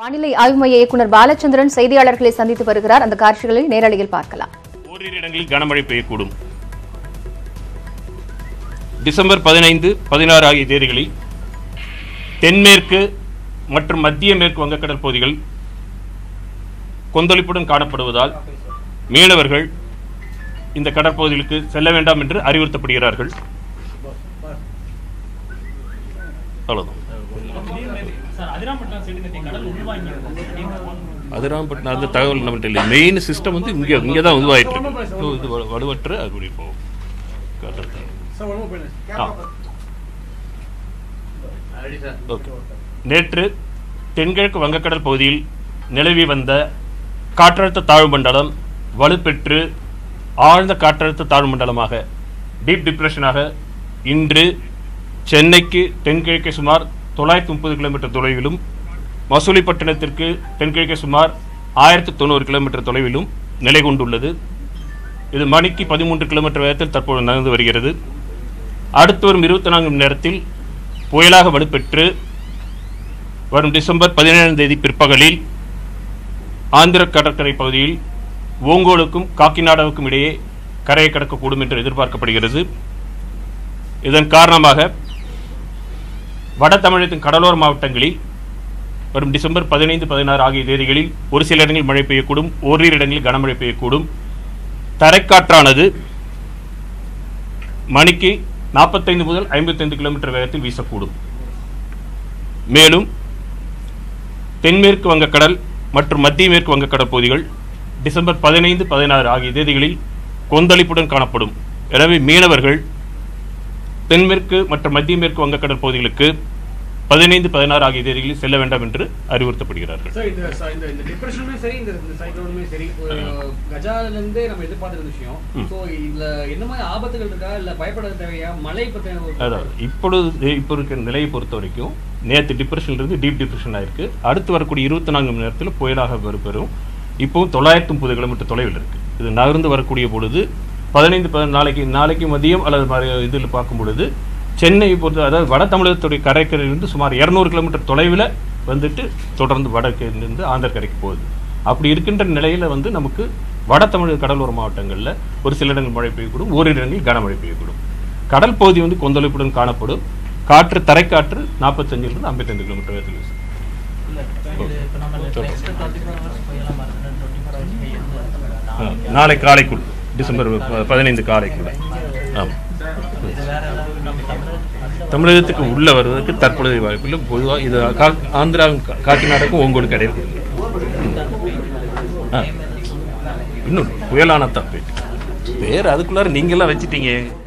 வானிலை ஆய்வு மைய இயக்குநர் பாலச்சந்திரன் செய்தியாளர்களை சந்தித்து வருகிறார் அந்த காட்சிகளை நேரலையில் பார்க்கலாம் ஓரிரு இடங்களில் கனமழை பெய்யக்கூடும் டிசம்பர் பதினைந்து பதினாறு ஆகிய தேதிகளில் தென்மேற்கு மற்றும் மத்திய மேற்கு வங்கக்கடல் பகுதிகள் கொந்தளிப்புடன் காணப்படுவதால் மீனவர்கள் இந்த கடற்பகுதிகளுக்கு செல்ல வேண்டாம் என்று அறிவுறுத்தப்படுகிறார்கள் அவ்வளவுதான் அதிராம்பட்டினம் அந்த தகவல் நம்மகிட்ட இல்லை மெயின் சிஸ்டம் வந்து இங்கே இங்கே தான் உருவாயிட்டு இருக்கு So, இது வ- வலுவற்று அது கூடி போகும் காட்டுறது. ஆ. ஓகே நேற்று தென்கிழக்கு வங்கக்கடல் பகுதியில் நிலவி வந்த காற்றழுத்த தாழ்வு மண்டலம் வலுப்பெற்று ஆழ்ந்த காற்றழுத்த தாழ்வு மண்டலமாக டீப் டிப்ரெஷனாக இன்று சென்னைக்கு தென்கிழக்கே சுமார் தொள்ளாயிரத்தி முப்பது கிலோமீட்டர் தொலைவிலும் மசூலிப்பட்டினத்திற்கு தென்கிழக்கே சுமார் ஆயிரத்தி தொண்ணூறு கிலோமீட்டர் தொலைவிலும் நிலை கொண்டுள்ளது இது மணிக்கு பதிமூன்று கிலோமீட்டர் வேகத்தில் தற்போது நகர்ந்து வருகிறது அடுத்து வரும் இருபத்தி நான்கு மணி நேரத்தில் புயலாக வலுப்பெற்று வரும் டிசம்பர் பதினேழாம் தேதி பிற்பகலில் ஆந்திர கடற்கரை பகுதியில் ஓங்கோலுக்கும் காக்கிநாடாவுக்கும் இடையே கரையை கடக்கக்கூடும் என்று எதிர்பார்க்கப்படுகிறது இதன் காரணமாக வட தமிழகத்தின் கடலோர மாவட்டங்களில் வரும் டிசம்பர் பதினைந்து பதினாறு ஆகிய தேதிகளில் ஒரு சில இடங்களில் மழை பெய்யக்கூடும் ஓரிரு இடங்களில் கனமழை பெய்யக்கூடும் தரைக்காற்றானது மணிக்கு நாற்பத்தைந்து முதல் ஐம்பத்தைந்து கிலோமீட்டர் வேகத்தில் வீசக்கூடும் மேலும் தென்மேற்கு வங்கக்கடல் மற்றும் மத்திய மேற்கு வங்கக்கடல் பகுதிகள் டிசம்பர் பதினைந்து பதினாறு ஆகிய தேதிகளில் கொந்தளிப்புடன் காணப்படும் எனவே மீனவர்கள் தென்மேற்கு மற்றும் மத்திய மேற்கு வங்கக்கடல் பகுதிகளுக்கு பதினைந்து பதினாறு ஆகிய தேதிகளில் செல்ல வேண்டாம் என்று அறிவுறுத்தப்படுகிறார்கள் சார் இந்த ச- இந்த இந்த டிப்ரெஷனுமே சரி இந்த இந்த சைக்ளோனுமே சரி ஒரு கஜால இருந்தே நம்ம எதிர்பார்த்த விஷயம் ம். சோ இதுல என்ன மாதிரி ஆபத்துகள் இருக்கா இல்ல பயப்பட தேவையா மழை பத்தின ஒரு அதாவது இப்பொழுது இப்போ இருக்கிற நிலையை பொறுத்த வரைக்கும் நேற்று டிப்ரெஷன் இருந்து டீப் டிப்ரெஷன் ஆயிருக்கு அடுத்து வரக்கூடிய இருபத்தி நான்கு மணி நேரத்தில் புயலாக பெறும் இப்போ தொள்ளாயிரத்தி முப்பது கிலோமீட்டர் தொலைவில் இருக்கு இது நகர்ந்து வரக்கூடிய பொழுது பதினைந்து பதி- நாளைக்கு நாளைக்கு மதியம் அல்லது மாதிரி இதில் பார்க்கும் பொழுது சென்னை பொறுத்த அதாவது வட தமிழகத்துடைய கடற்கரையிலிருந்து சுமார் இரநூறு கிலோமீட்டர் தொலைவில் வந்துட்டு தொடர்ந்து வடக்கிலிருந்து ஆந்திர கரைக்கு போகுது அப்படி இருக்கின்ற நிலையில வந்து நமக்கு வட தமிழக கடலோர மாவட்டங்களில் ஒரு சில இடங்கள் மழை பெய்யக்கூடும் ஓரிரு இடங்களில் கனமழை பெய்யக்கூடும் கடல் பகுதி வந்து கொந்தளிப்புடன் காணப்படும் காற்று தரைக்காற்று நாற்பத்தஞ்சிலிருந்து ஐம்பத்தைந்து கிலோமீட்டர் வேகத்தில் வீசும் ஆ, நாளை காலைக்குள் டிசம்பர் ப- பதினைந்து காலைக்குள்ள ஆமாம் தமிழகத்துக்கு உள்ள வருவதற்கு தற்பொழுதைய வாய்ப்பில்லை பொதுவாக இது கா- ஆந்திரா கா- காக்கிநாடாக்கும் உங்களுக்கு இடையில ஆ இன்னும் புயலான தான் போயிட்டு வேறு அதுக்குள்ளார நீங்களாம் வச்சிட்டீங்க